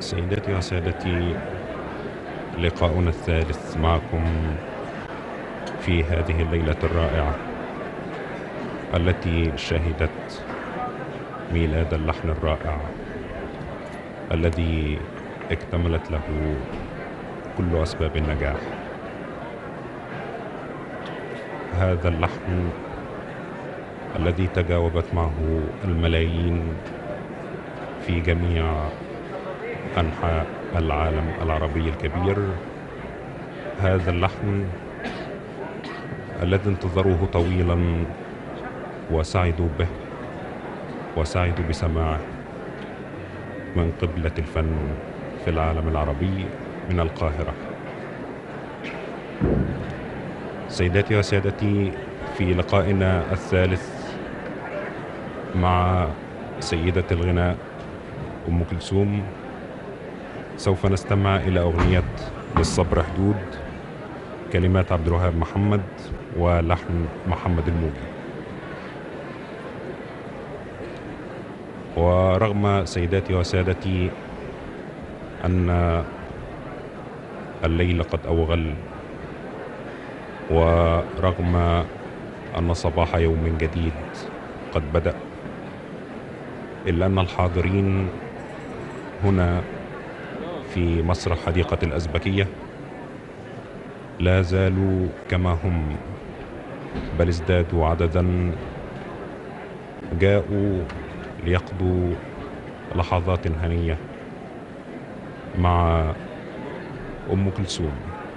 سيداتي وسادتي لقاؤنا الثالث معكم في هذه الليلة الرائعة التي شهدت ميلاد اللحن الرائع الذي اكتملت له كل أسباب النجاح هذا اللحن الذي تجاوبت معه الملايين في جميع أنحاء العالم العربي الكبير هذا اللحن الذي انتظروه طويلا وسعدوا به وسعدوا بسماعه من قبلة الفن في العالم العربي من القاهرة سيداتي وسادتي في لقائنا الثالث مع سيدة الغناء أم كلثوم سوف نستمع إلى أغنية للصبر حدود كلمات عبد الوهاب محمد ولحن محمد الموجي ورغم سيداتي وسادتي أن الليل قد أوغل ورغم أن صباح يوم جديد قد بدأ إلا أن الحاضرين هنا في مسرح حديقة الأزبكية لا زالوا كما هم بل ازدادوا عددا جاءوا ليقضوا لحظات هنية مع أم كلثوم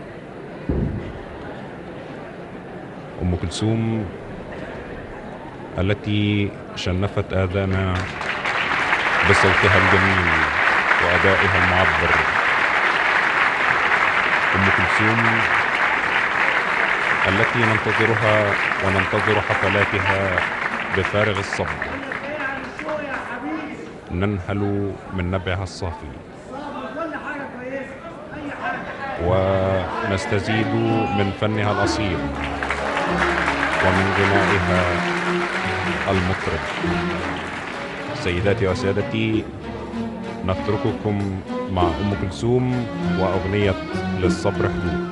أم كلثوم التي شنفت آذانا بصوتها الجميل وأدائها المعبر أم كلثوم التي ننتظرها وننتظر حفلاتها بفارغ الصبر ننهل من نبعها الصافي ونستزيد من فنها الأصيل ومن غنائها المطرب سيداتي وسادتي نترككم مع أم كلثوم وأغنية للصبر حدود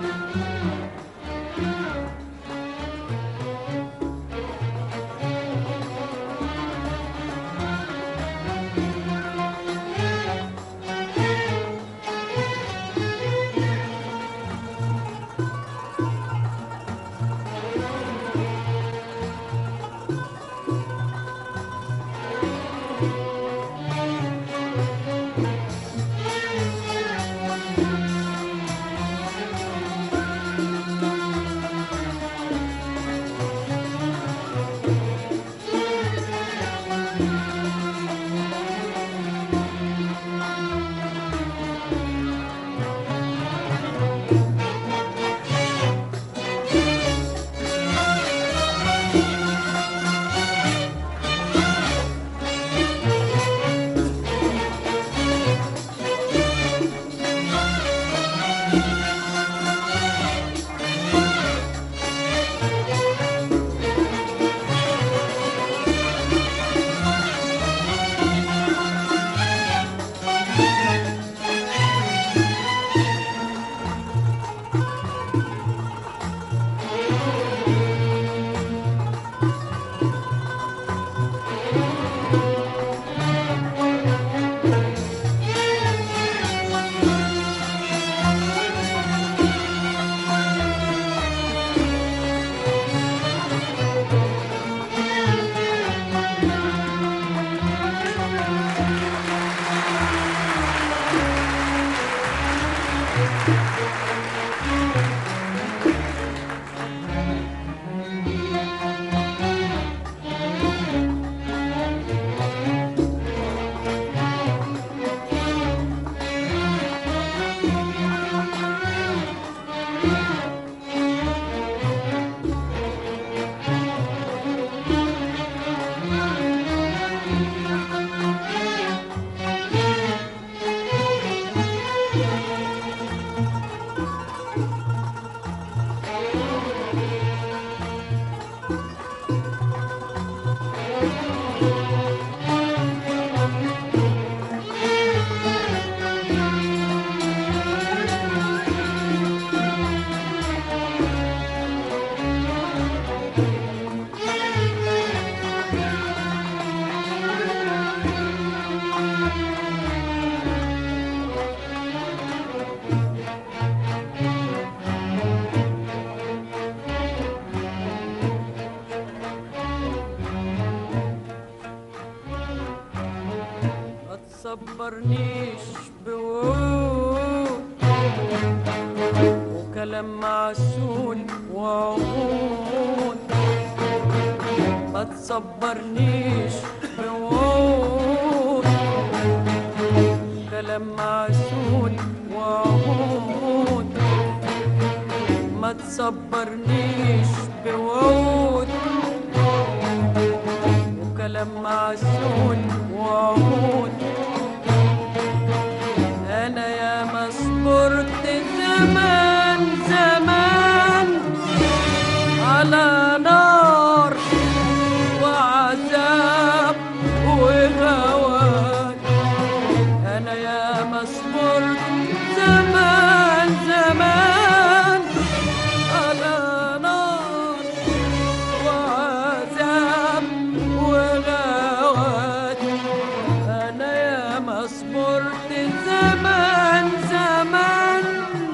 كلام معسول وعهود ما تصبرنيش بوعود كلام معسول وعهود ما تصبرنيش بوعود وكلام معسول وعهود انا يا ما صبرت زمان زمان على نار وعذاب وهوان انا يا ما صبرت زمان زمان على نار وعذاب وغوات انا يا ما صبرت زمان زمان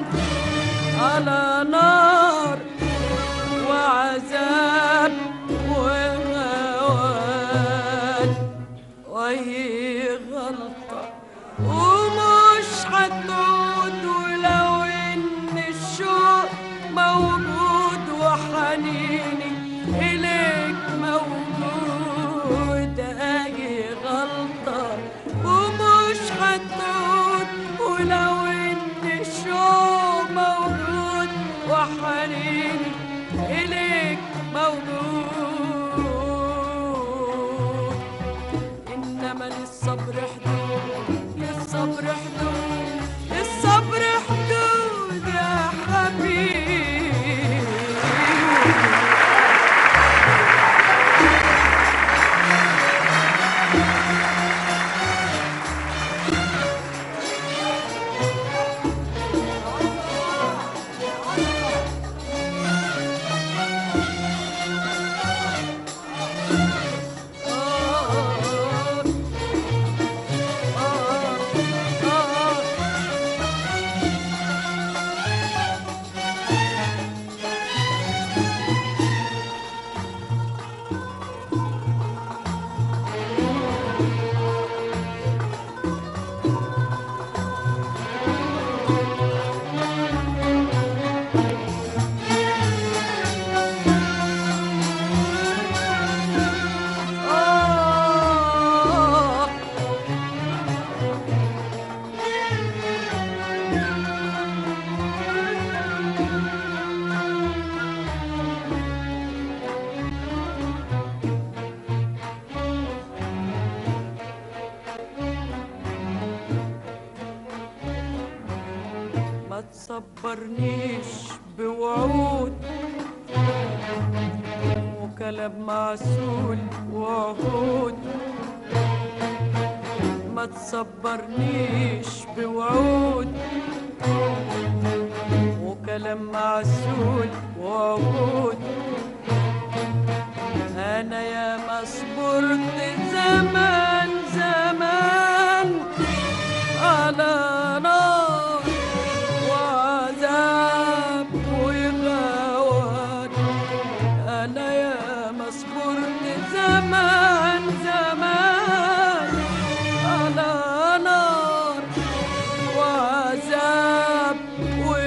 على نار وعذاب وغوات وهي غلطة ومش هتعود ولو ان الشوق موجود وحنيني اليك موجود اهي غلطة ومش هتعود ولو ان الشوق موجود وحنيني اليك موجود انما للصبر حدود للصبر حدود للصبر حدود يا حبيبي آه آه آه آه ما تصبرنيش بوعود وكلام معسول وعهود ما تصبرنيش بوعود وكلام معسول وعهود انا يا ما صبرت زمان زمان على نار وعذاب وغوان انا يا ما صبرت زمان زمان على نار وعذاب و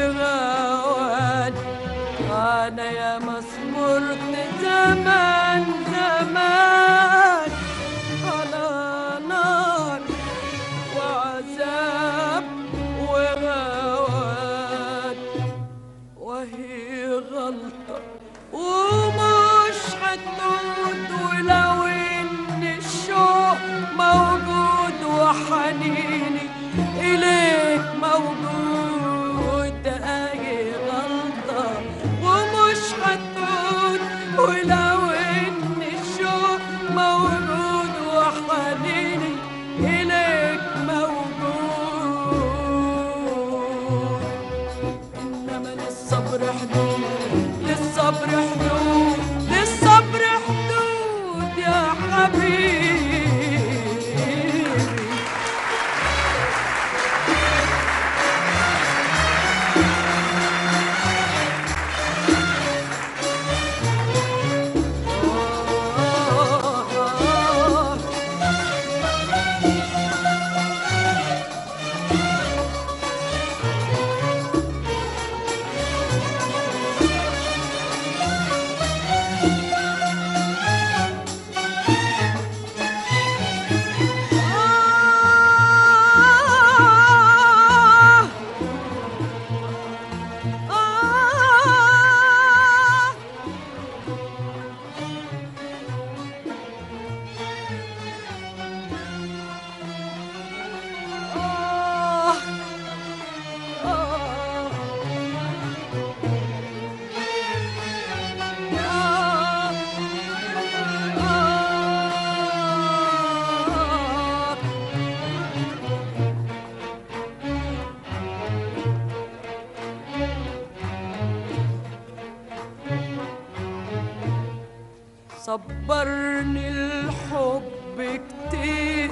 صبرني الحب كتير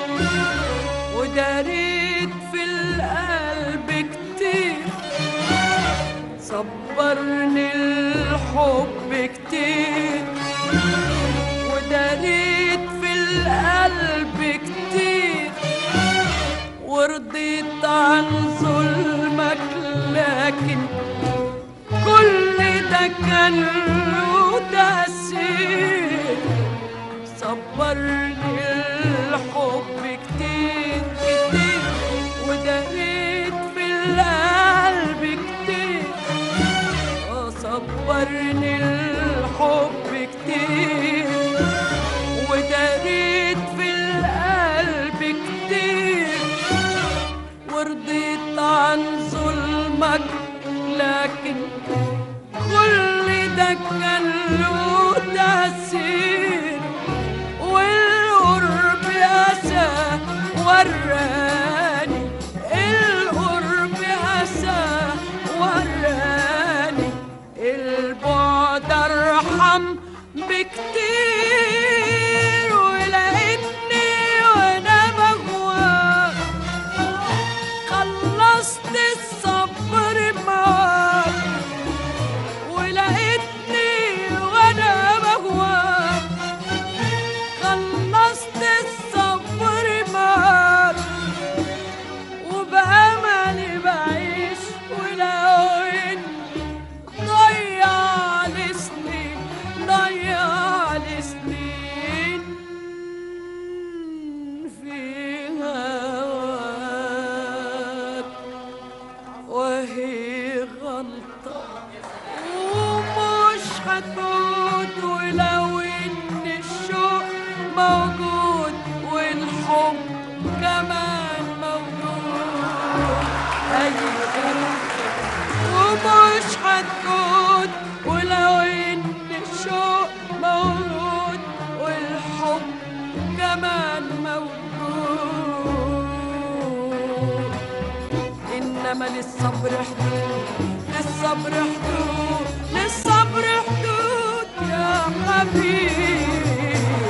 وداريت في القلب كتير صبرني الحب كتير وداريت في القلب كتير ورضيت عن ظلمك لكن كل ده كان له تأثير صبرني الحب كتير كتير وداريت في القلب كتير آه، صبرني الحب كتير وداريت في القلب كتير ورضيت عن ظلمك لكن كل ده كان له تأثير والقرب أسى وراني القرب أسى وراني البعد أرحم بكتير ولقيتني وأنا بغواك خلصت الصبر معاك ولقيتني وانا بهواك خلصت الصبر معاك وبأملي بعيش ولو إني ضيع لي سنين ضيع لي سنين في هواك وهي غلطة ومش هتموت ولو إن الشوق موجود والحب كمان موجود أيوة ومش هتموت ولو إن الشوق موجود والحب كمان موجود إنما للصبر حدود للصبر حدود للصبر حدود يا حبيبي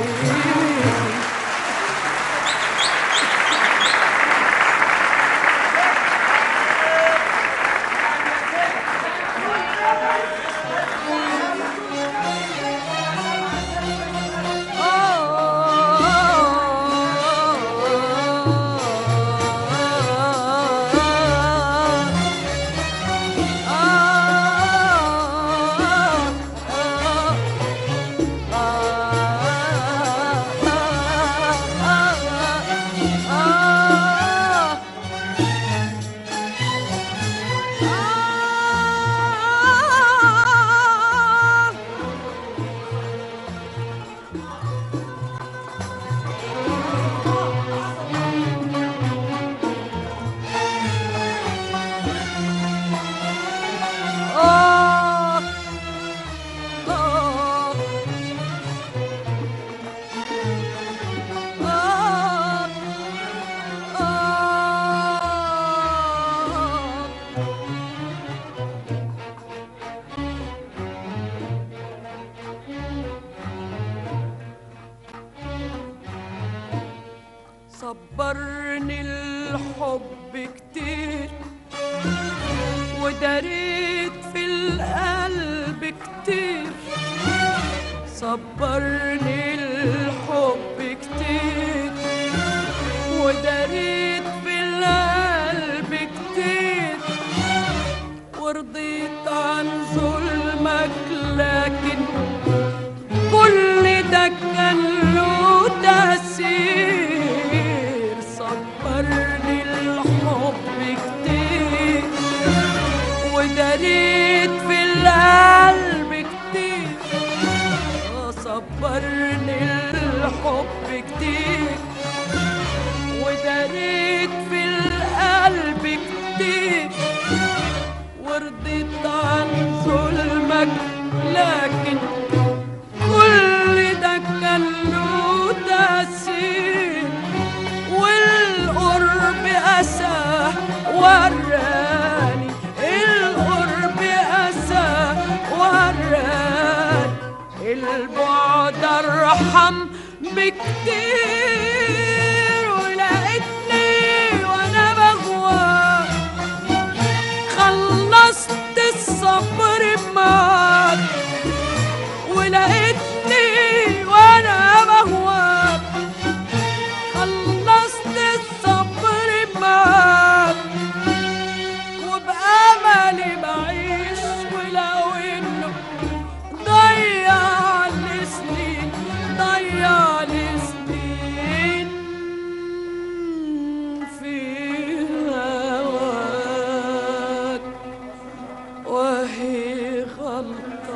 آه آه آه آه صبرني الحب كتير وداريت في القلب كتير صبرني الحب كتير وداريت في القلب كتير ورضيت عن ظلمك لكن كل ده كان له تأثير صبرني الحب كتير وداريت في القلب كتير آه، صبرني الحب كتير وداريت في القلب كتير ورضيت عن ظلمك لكن كل ده كان له تأثير والقرب أسى وراني القرب أسى وراني البعد أرحم بكتير ولقيتني وأنا بغوى خلصت الصبر معاك ولقيتني وأنا بهواك خلصت الصبر معاك وبأملي بعيش ولو إنه ضيع لي سنين ضيع لي سنين في هواك وهي غلطة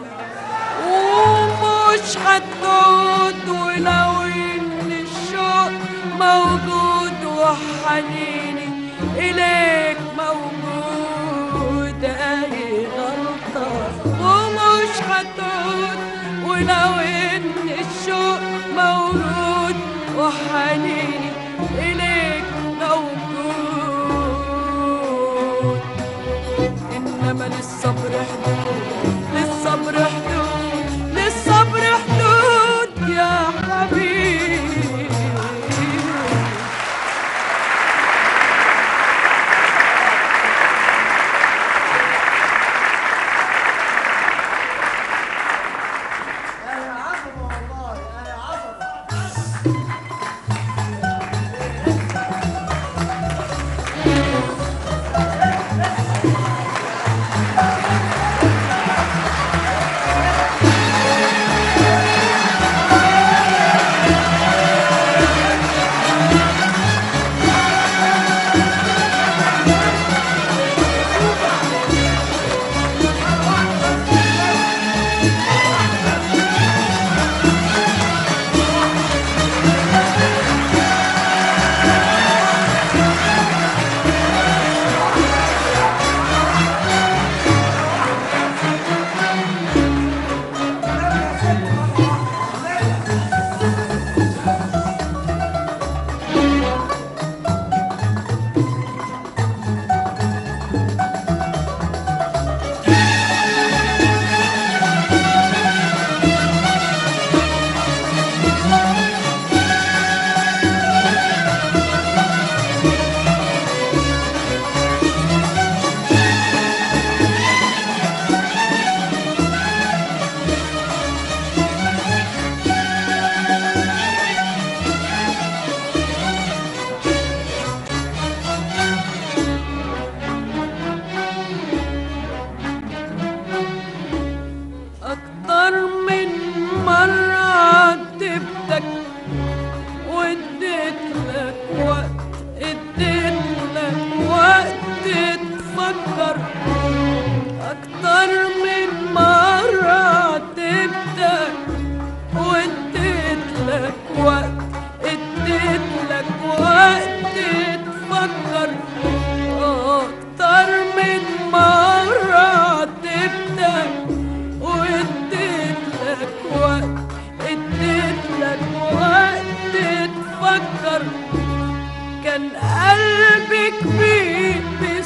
ومش هتعود ولو إن الشوق موجود وحنيني إليك موجود أي غلطة ومش هتعود ولو إن الشوق موجود وحنيني إليك موجود إنما للصبر حدود للصبر حدود للصبر حدود يا حبيبي يا عظمة والله يا عظمة أكتر من مرة عاتبتك واديت لك وقت اديت لك وقت تفكر أكتر من مرة عاتبتك واديت لك وقت اديت لك وقت تفكر أكتر من مرة عاتبتك واديت لك وقت اديت لك وقت تفكر كان قلبي كبير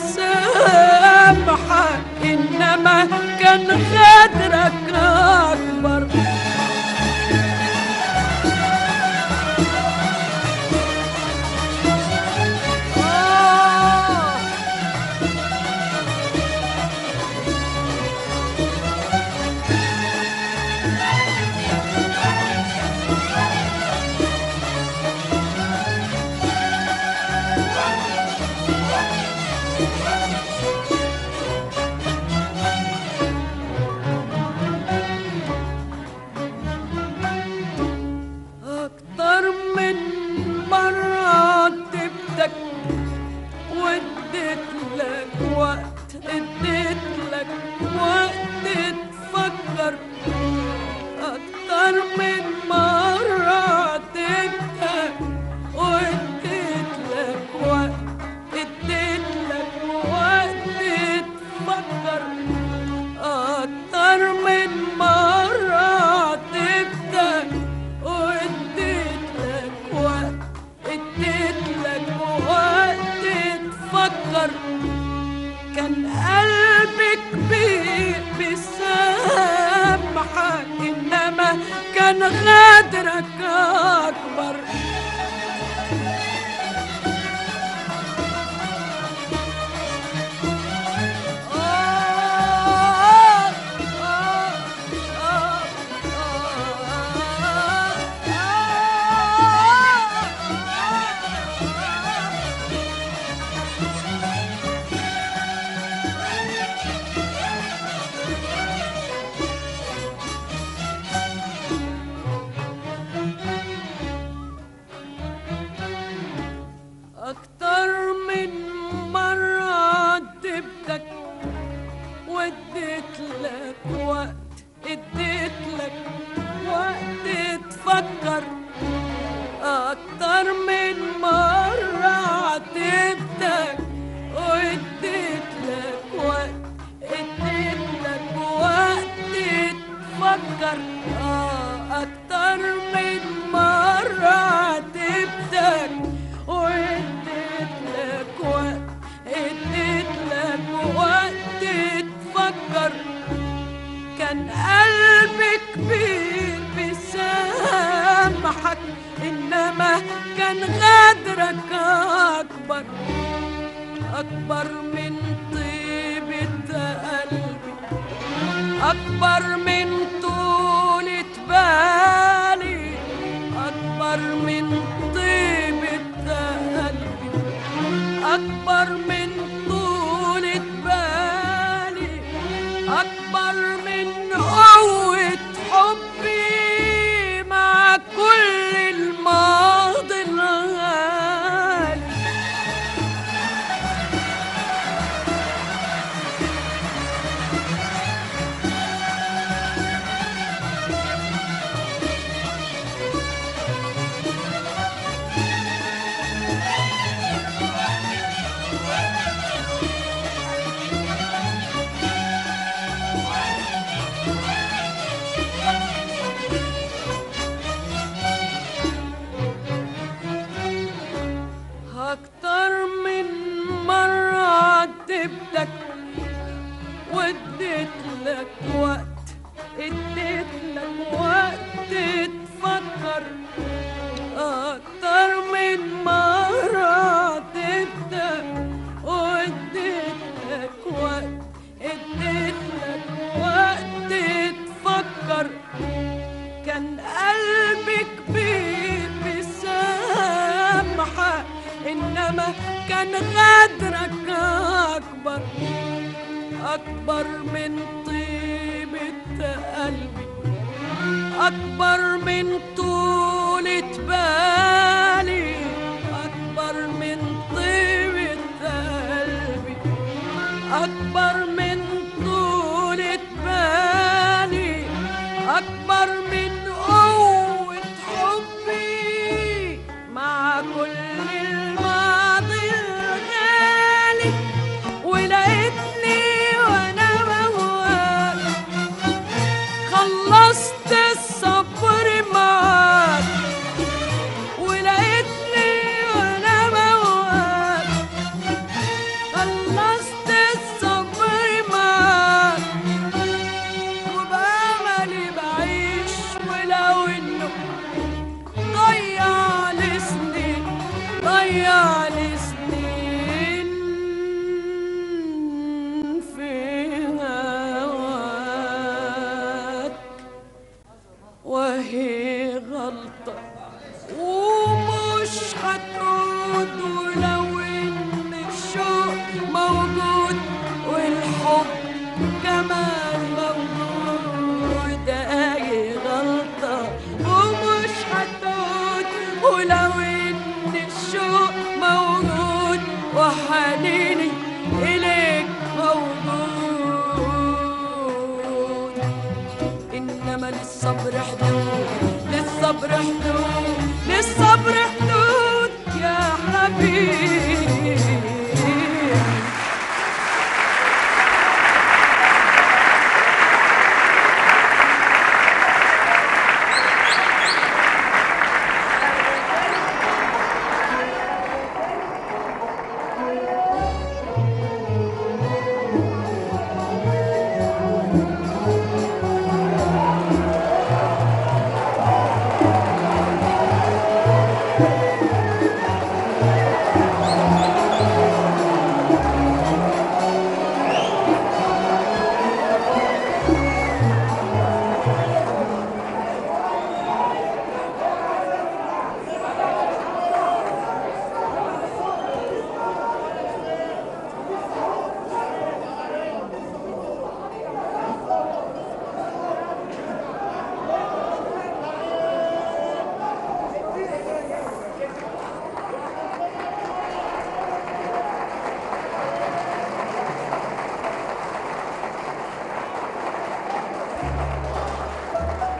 بسامحك انما كان غدرك اكبر آه أكتر من مرة عاتبتك واديت لك وقت اديت لك وقت تفكر أكتر من مرة عاتبتك واديت لك وقت اديت لك وقت تفكر أكتر من مرة عاتبتك واديت لك وقت اديت لك وقت تفكر كان قلبي كبير بسامحك واديت لك وقت اديت لك وقت تفكر اكتر من مرة عاتبتك واديت لك وقت اديت لك وقت تفكر اه اكتر من مرة عاتبتك واديت لك وقت اديت لك وقت تفكر كان قلبي كبير بيسامحك انما كان غدرك اكبر اكبر من طيبة قلبي اكبر من طولة بالي اكبر من طيبة قلبي اكبر من طولة بالي أكبر من قوة حبي مع كل الماضي الغالي أكتر من مرة عاتبتك واديت لك وقت اديت لك وقت تفكر أكتر من مرة عاتبتك واديت لك وقت اديت لك وقت تفكر كان قلبي كبير بسامحة إنما كان غدرك أكبر أكبر من طيبة قلبي أكبر من طولة بالي أكبر من طيبة قلبي أكبر من طولة بالي أكبر من قوة حبي مع كل الماضي الغالي ولقيتني وأنا موال خلصت الصبر معاك ولقيتني وأنا موال خلصت الصبر معاك وبأملي بعيش ولو إنه ضيع لي سنين ضيع لي سنين في هواك وهي غلطة ومش هتعود ولو إن الشوق موجود والحب كمان موجود أي غلطة ومش هتعود ولو إن الشوق موجود وحنيني إليك موجود إنما للصبر حدود للصبر حدود للصبر حدود يا حبيبي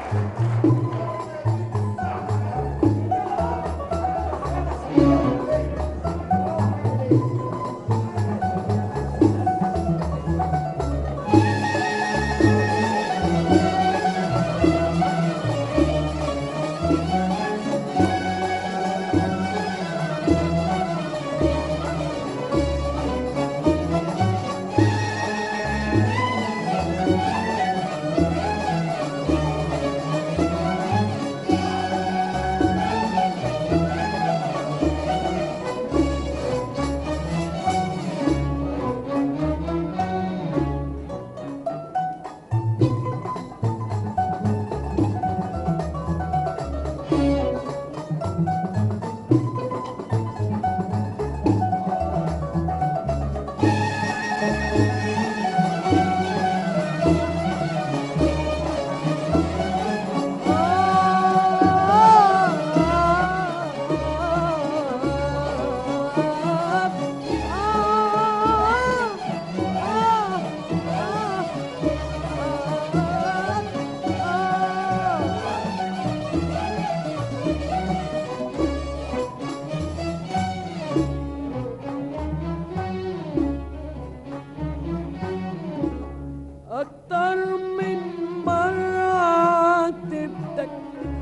أكتر من مرة عاتبتك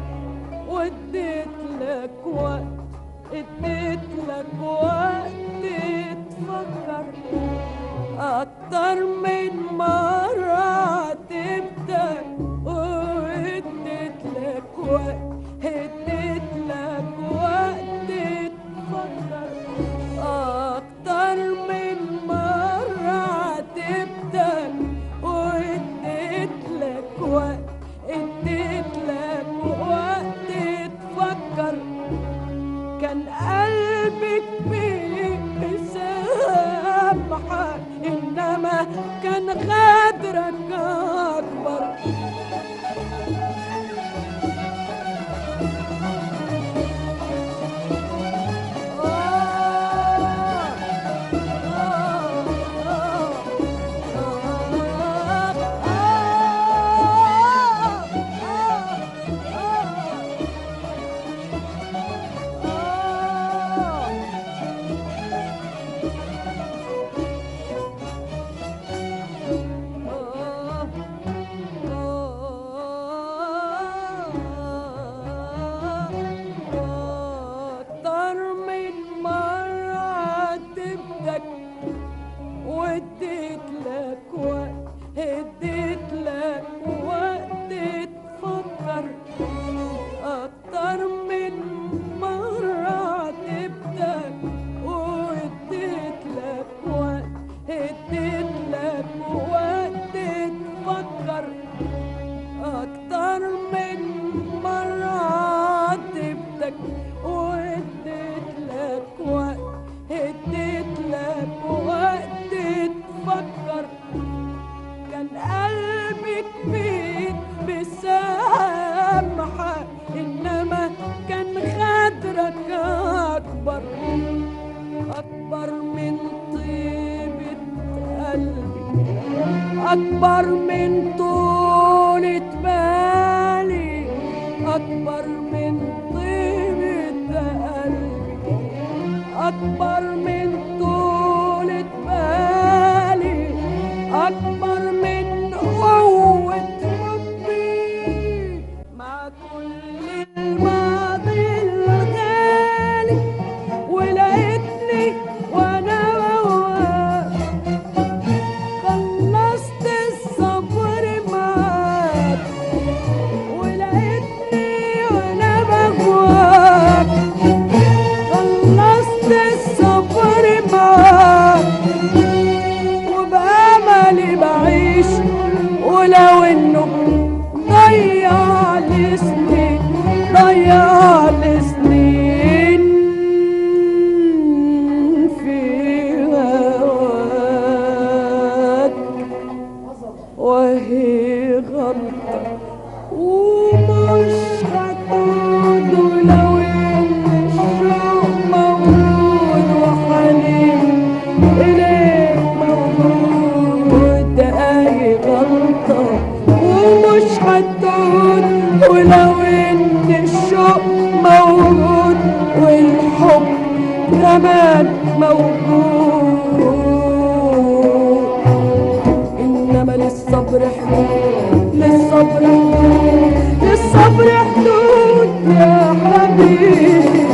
واديت لك وقت اديت لك وقت تفكر أكتر من مرة عاتبتك واديت لك وقت اديت لك وقت تفكر أكتر من مرة عاتبتك واديت لك وقت اديت لك وقت تفكر كان قلبك بيسامحك انما كان غدرك اكبر أكتر من مرة عاتبتك واديت لك وقت اديت لك وقت تفكر أكتر من مرة عاتبتك واديت لك وقت اديت لك وقت تفكر أكتر من مرة عاتبتك واديت لك وقت اديت لك وقت تفكر كان قلبك بيك بيسامحك إنما كان غدرك أكبر أكبر من طيبة قلبي أكبر من طولة بالي أكبر من طيبة قلبي أكبر من طولة بالي أكبر من قوة حبي مع كل الماضي الغالي ولقيتني وأنا بواقف خلصت الصبر معاك ولقيتني وانا بهواك خلصت الصبر معاك وبأملي بعيش ولو انه ضيع لي سنين ضيع لي سنين في هواك وهي غلطة ومش هتعود لو ان الشوق موجود وحنين إليك موجود ده أي غلطة ومش هتعود ولو ان الشوق موجود والحب كمان موجود انما للصبر حدود للصبر حدود للصبر حدود يا حبيبي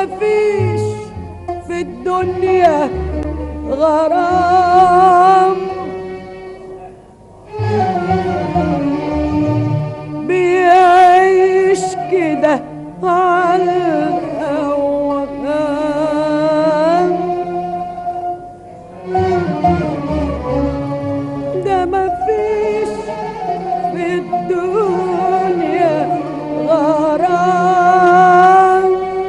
مفيش في الدنيا غرام بيعيش كده على الأوهام ده مفيش في الدنيا غرام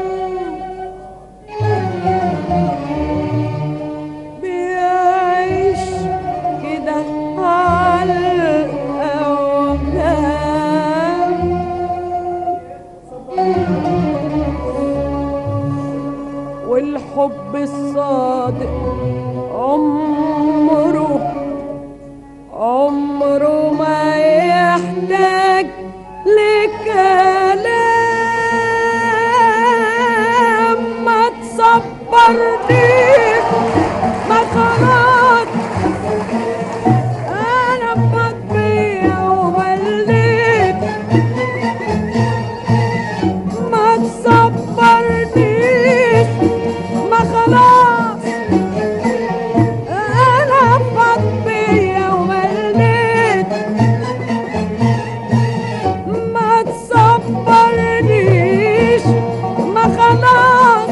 بيعيش كده على الأوهام والحب الصادق عمره عمره ما يحتاج لكلام ما تصبرنيش ما خلاص انا بطبيع ومليت ما تصبرنيش ما خلاص انا بطبيع ومليت ما تصبرنيش ما خلاص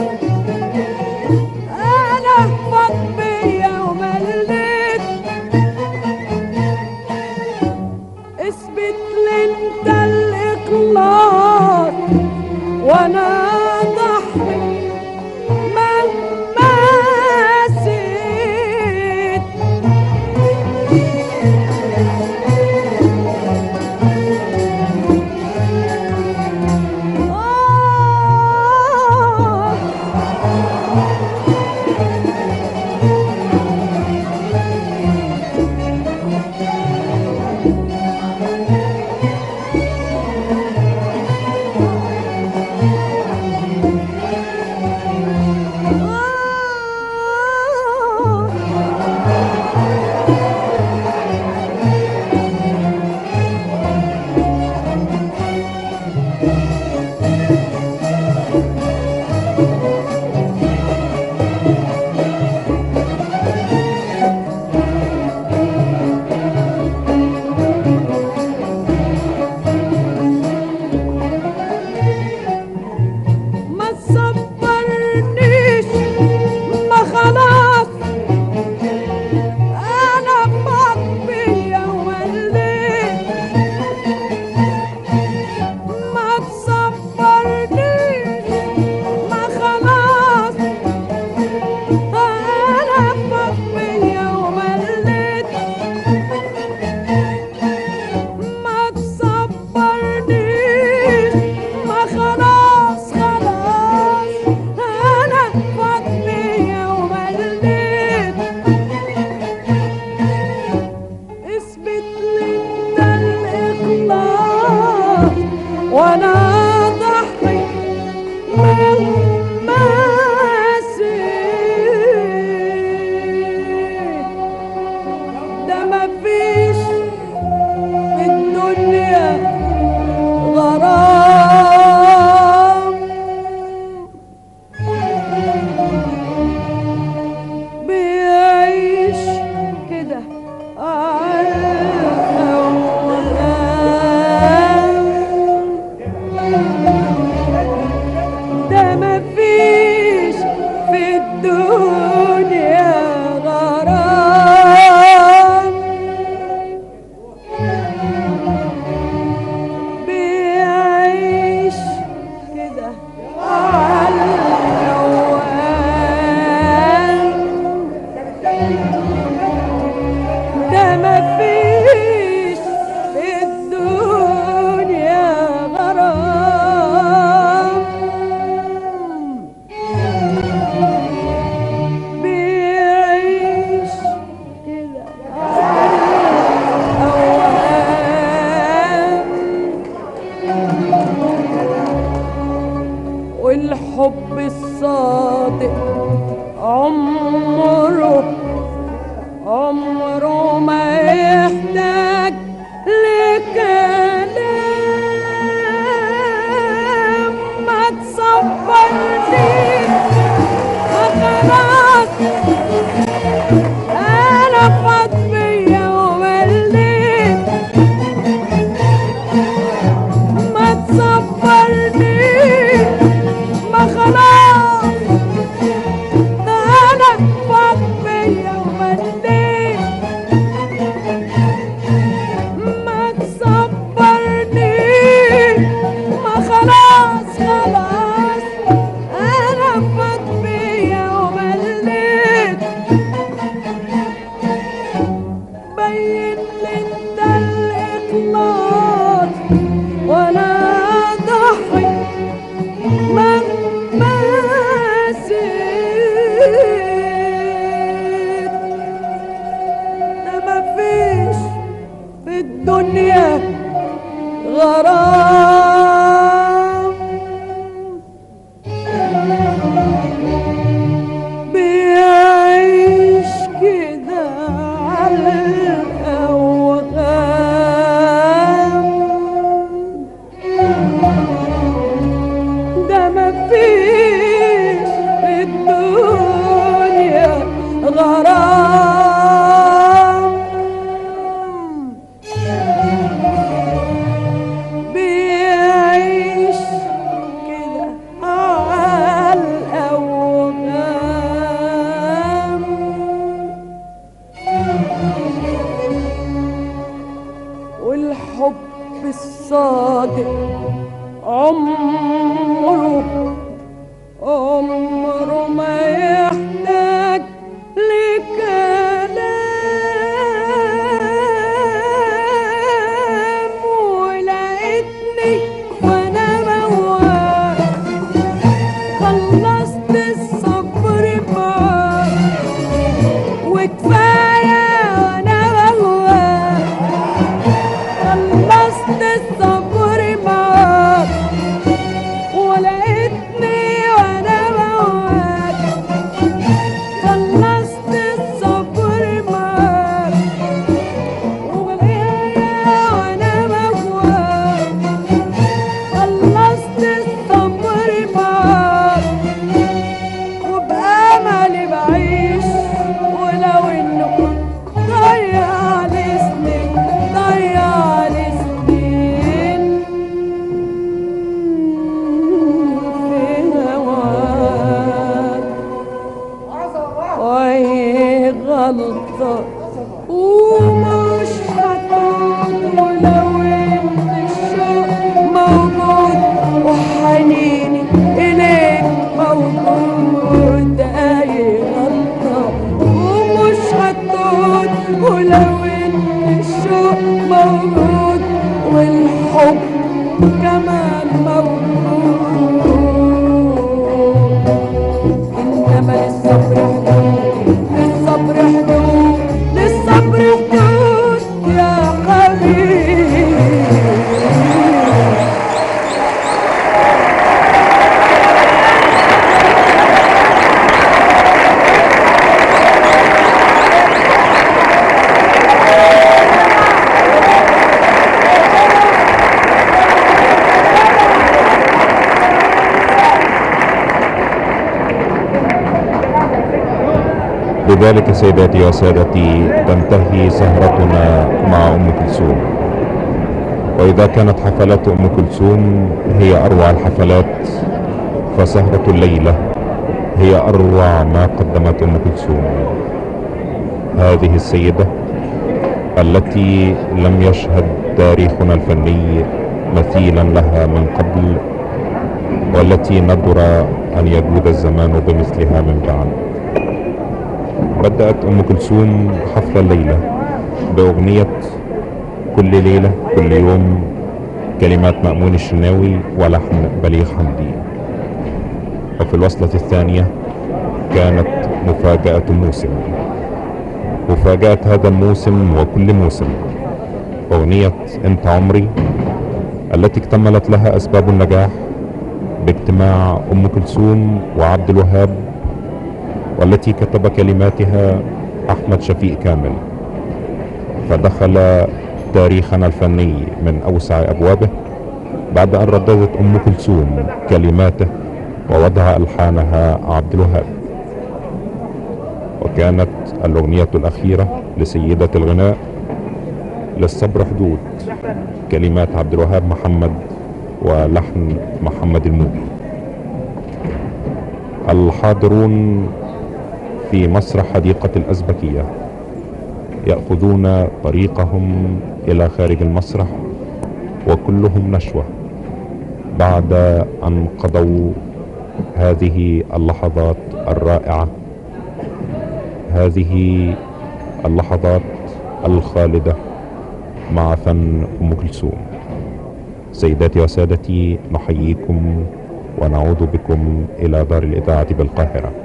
انا بطبيع ومليت اثبت لي انت الاخلاص وانا ضحي مهما سيت آه ما تصبرنيش ما خلاص انا بطبي وليت ما تصبرنيش ما خلاص انا بطبي وليت ما تصبرنيش ما خلاص خلاص انا فاضية ومليت اثبت لي انت الاخلاص وانا ضحي مهما سيت ده مفيش في الدنيا غرام بيعيش كده على الأوهام ده مفيش في الدنيا غرام بيعيش كده على الأوهام ده مفيش في الدنيا غرام بيعيش كده على الأوهام والحب الصادق عمره عمره ما يحتاج لكلام ما تصبرنيش تصبرني ما خلاص ده انا فاض بيا ومليت ما تصبرني ما خلاص خلاص انا فاض بيا ومليت بين لي انت الاخلاص وانا ضحي مهما زيد ده مفيش في الدنيا غرام بيعيش كده على الأوهام ده مفيش في الدنيا غرام بيعيش كده على الأوهام والحب الصادق عمره عمره ما يحتاج لكلام ولقيتني وانا موال خلصت الصبر معاك وكفايه وانا موال خلصت الصبر معاك ولقيتني وانا موال خلصت الصبر معاك وغلايا وانا موال خلصت الصبر معاك وبأملي بعيش ولو انه ضيع لي سنين ضيع لي سنين في هواك وهي غلطة ومش هتعود ولو انت الشوق موجود وحنيني اليك موجود اي غلطة ومش هتعود ولو انت الشوق موجود والحب كمان موجود انما للصبر حدود للصبر حدود للصبر حدود يا حبيبي بذلك سيداتي وسادتي تنتهي سهرتنا مع ام كلثوم واذا كانت حفلات ام كلثوم هي اروع الحفلات فسهرة الليلة هي اروع ما قدمت ام كلثوم هذه السيدة التي لم يشهد تاريخنا الفني مثيلا لها من قبل والتي ندر ان يجود الزمان بمثلها من بعد بدأت أم كلثوم حفل الليلة بأغنية كل ليلة كل يوم كلمات مأمون الشناوي ولحن بليغ حمدي وفي الوصلة الثانية كانت مفاجأة الموسم مفاجأة هذا الموسم وكل موسم أغنية أنت عمري التي اكتملت لها أسباب النجاح باجتماع أم كلثوم وعبد الوهاب والتي كتب كلماتها احمد شفيق كامل فدخل تاريخنا الفني من اوسع ابوابه بعد ان رددت ام كلثوم كلماته ووضع الحانها عبد الوهاب وكانت الاغنيه الاخيره لسيده الغناء للصبر حدود كلمات عبد الوهاب محمد ولحن محمد الموجي الحاضرون في مسرح حديقة الأزبكية يأخذون طريقهم إلى خارج المسرح وكلهم نشوة بعد أن قضوا هذه اللحظات الرائعة هذه اللحظات الخالدة مع فن أم كلثوم سيداتي وسادتي نحييكم ونعود بكم إلى دار الإذاعة بالقاهرة